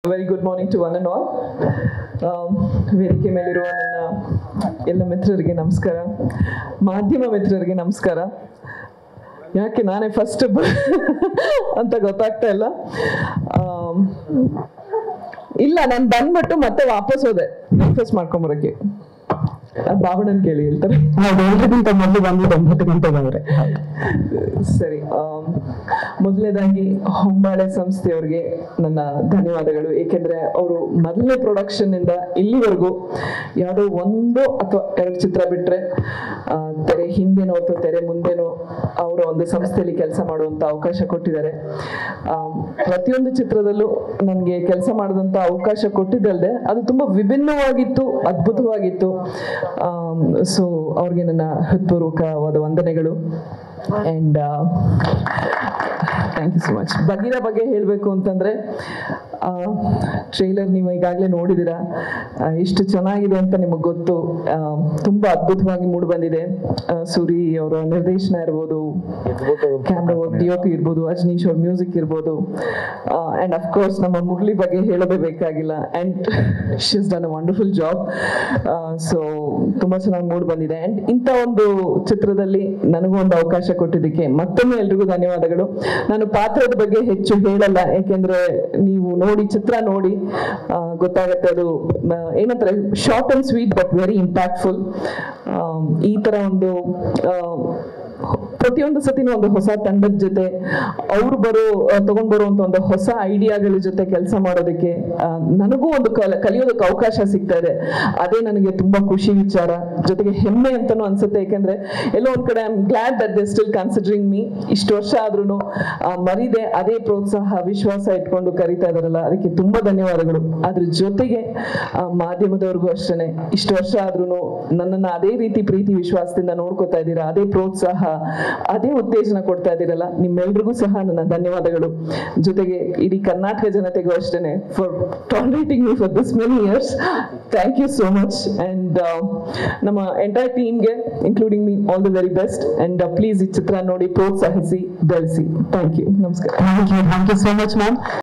very good morning to one and all ವೇದಿಕೆ ಮೇಲಿರುವ ನನ್ನ ಎಲ್ಲ ಮಿತ್ರರಿಗೆ ನಮಸ್ಕಾರ ಮಾಧ್ಯಮ ಮಿತ್ರರಿಗೆ ನಮಸ್ಕಾರ ಯಾಕೆ ನಾನೇ ಫಸ್ಟ್ ಅಂತ ಗೊತ್ತಾಗ್ತಾ ಇಲ್ಲ ಆಮ್, ಇಲ್ಲ ನಾನು ಬಂದ್ಬಿಟ್ಟು ಮತ್ತೆ ವಾಪಸ್ ಹೋದೆ ಬ್ರೇಕ್ಫಾಸ್ಟ್ ಮಾಡ್ಕೊಂಬರಕ್ಕೆ ಅದು ಬಾಬಣ್ಣನ್ ಕೇಳಿ ಹೇಳ್ತಾರೆ ಹೌದು ಎಲ್ರಿಗಿಂತ ಮೊದಲು ಬಂದಿದ್ದು ಒಂಬತ್ತು ಗಂಟೆಗೆ ಅವ್ರೆ ಸರಿ ಮೊದಲನೇದಾಗಿ ಹೊಂಬಾಳೆ ಸಂಸ್ಥೆಯವ್ರಿಗೆ ನನ್ನ ಧನ್ಯವಾದಗಳು ಏಕೆಂದ್ರೆ ಅವರು ಮೊದಲನೇ ಪ್ರೊಡಕ್ಷನ್ ಇಂದ ಇಲ್ಲಿವರೆಗೂ ಯಾವುದೋ ಒಂದು ಅಥವಾ ಎರಡು ಚಿತ್ರ ಬಿಟ್ರೆ ಆ, ತೆರೆ ಹಿಂದೆನೋ ಅಥವಾ ತೆರೆ ಮುಂದೆನೋ ಅವರ ಒಂದು ಸಂಸ್ಥೆಯಲ್ಲಿ ಕೆಲಸ ಮಾಡುವಂತ ಅವಕಾಶ ಕೊಟ್ಟಿದ್ದಾರೆ ಆಮ್, ಪ್ರತಿಯೊಂದು ಚಿತ್ರದಲ್ಲೂ ನನಗೆ ಕೆಲಸ ಮಾಡಿದಂತ ಅವಕಾಶ ಕೊಟ್ಟಿದ್ದಲ್ದೆ ಅದು ತುಂಬಾ ವಿಭಿನ್ನವಾಗಿತ್ತು ಅದ್ಭುತವಾಗಿತ್ತು ಸೊ ಅವ್ರಿಗೆ ನನ್ನ ಹೃತ್ಪೂರ್ವಕವಾದ ವಂದನೆಗಳು and thank you so much Bagheera ಬಗ್ಗೆ ಹೇಳಬೇಕು ಅಂತಂದರೆ ಟ್ರೈಲರ್ ನೀವು ಈಗಾಗಲೇ ನೋಡಿದ್ದೀರಾ ಆ, ಎಷ್ಟು ಚೆನ್ನಾಗಿದೆ ಅಂತ ನಿಮಗೆ ಗೊತ್ತು ಆ, ತುಂಬ ಅದ್ಭುತವಾಗಿ ಮೂಡಿ ಬಂದಿದೆ ಆ, ಸೂರಿ ಅವರ ನಿರ್ದೇಶನ ಇರ್ಬೋದು ಕ್ಯಾಮ್ರಾ ವರ್ಕ್ ಡಿಯೋಪಿ ಇರ್ಬೋದು ಅಜ್ನೀಶ್ ಅವ್ರ ಮ್ಯೂಸಿಕ್ ಇರ್ಬೋದು ಆ್ಯಂಡ್ ಅಫ್ಕೋರ್ಸ್ ನಮ್ಮ ಮುರಳಿ ಬಗ್ಗೆ ಹೇಳೋದೇ ಬೇಕಾಗಿಲ್ಲ and she's done a wonderful job so ತುಂಬ ಚೆನ್ನಾಗಿ ಮೂಡಿ ಬಂದಿದೆ ಆ್ಯಂಡ್ ಇಂಥ ಒಂದು ಚಿತ್ರದಲ್ಲಿ ನನಗೂ ಒಂದು ಅವಕಾಶ ಕೊಟ್ಟಿದ್ದಕ್ಕೆ ಮತ್ತೊಮ್ಮೆ ಎಲ್ರಿಗೂ ಧನ್ಯವಾದಗಳು ನಾನು ಪಾತ್ರದ ಬಗ್ಗೆ ಹೆಚ್ಚು ಹೇಳಲ್ಲ ಯಾಕೆಂದ್ರೆ ನೀವು ನೋಡಿ ಚಿತ್ರ ನೋಡಿ ಆ, ಗೊತ್ತಾಗತ್ತೆ ಅದು ಆ, ಏನಂತಾರೆ short and sweet but very impactful ಈ ತರ ಒಂದು ಆ, ಪ್ರತಿಯೊಂದು ಸತಿನೂ ಒಂದು ಹೊಸ ತಂಡದ ಜೊತೆ ಅವ್ರು ಬರೋ ಆ, ತಗೊಂಡ್ ಬರುವಂತ ಒಂದು ಹೊಸ ಐಡಿಯಾಗಳ ಜೊತೆ ಕೆಲಸ ಮಾಡೋದಕ್ಕೆ ಆ, ನನಗೂ ಒಂದು ಕಲ- ಕಲಿಯೋದಕ್ಕೆ ಅವಕಾಶ ಸಿಗ್ತಾ ಇದೆ ಅದೇ ನನಗೆ ತುಂಬಾ ಖುಷಿ ವಿಚಾರ ಜೊತೆಗೆ ಹೆಮ್ಮೆ ಅಂತಾನು ಅನ್ಸುತ್ತೆ ಯಾಕೆಂದ್ರೆ ಎಲ್ಲೋ ಒಂದ್ ಕಡೆ I am glad that they still considering me ಇಷ್ಟು ವರ್ಷ ಆದ್ರೂ ಮರಿದೆ ಅದೇ ಪ್ರೋತ್ಸಾಹ ವಿಶ್ವಾಸ ಇಟ್ಕೊಂಡು ಕರಿತಾ ಇದಾರಲ್ಲ ಅದಕ್ಕೆ ತುಂಬಾ ಧನ್ಯವಾದಗಳು ಅದ್ರ ಜೊತೆಗೆ ಆ, ಮಾಧ್ಯಮದವ್ರಿಗೂ ಅಷ್ಟೇನೆ ಇಷ್ಟು ವರ್ಷ ಆದ್ರೂ ನನ್ನನ್ನ ಅದೇ ರೀತಿ ಪ್ರೀತಿ ವಿಶ್ವಾಸದಿಂದ ನೋಡ್ಕೊತಾ ಇದ್ದೀರಾ ಅದೇ ಪ್ರೋತ್ಸಾಹ ಅದೇ ಉತ್ತೇಜನ ಕೊಡ್ತಾ ಇದ್ದೀರಲ್ಲ ನಿಮ್ಮೆಲ್ರಿಗೂ ಸಹ ನನ್ನ ಧನ್ಯವಾದಗಳು ಜೊತೆಗೆ ಇಡೀ ಕರ್ನಾಟಕ ಜನತೆಗೂ ಅಷ್ಟೇನೆ for tolerating me for this many years thank you so much and ನಮ್ಮ ಎಂಟೈರ್ ಟೀಮ್ಗೆ including me all the very best and please ಈ ಚಿತ್ರ ನೋಡಿ ಪ್ರೋತ್ಸಾಹಿಸಿ ಬೆಳೆಸಿ ಥ್ಯಾಂಕ್ ಯು ನಮಸ್ಕಾರ thank you thank you so much ma'am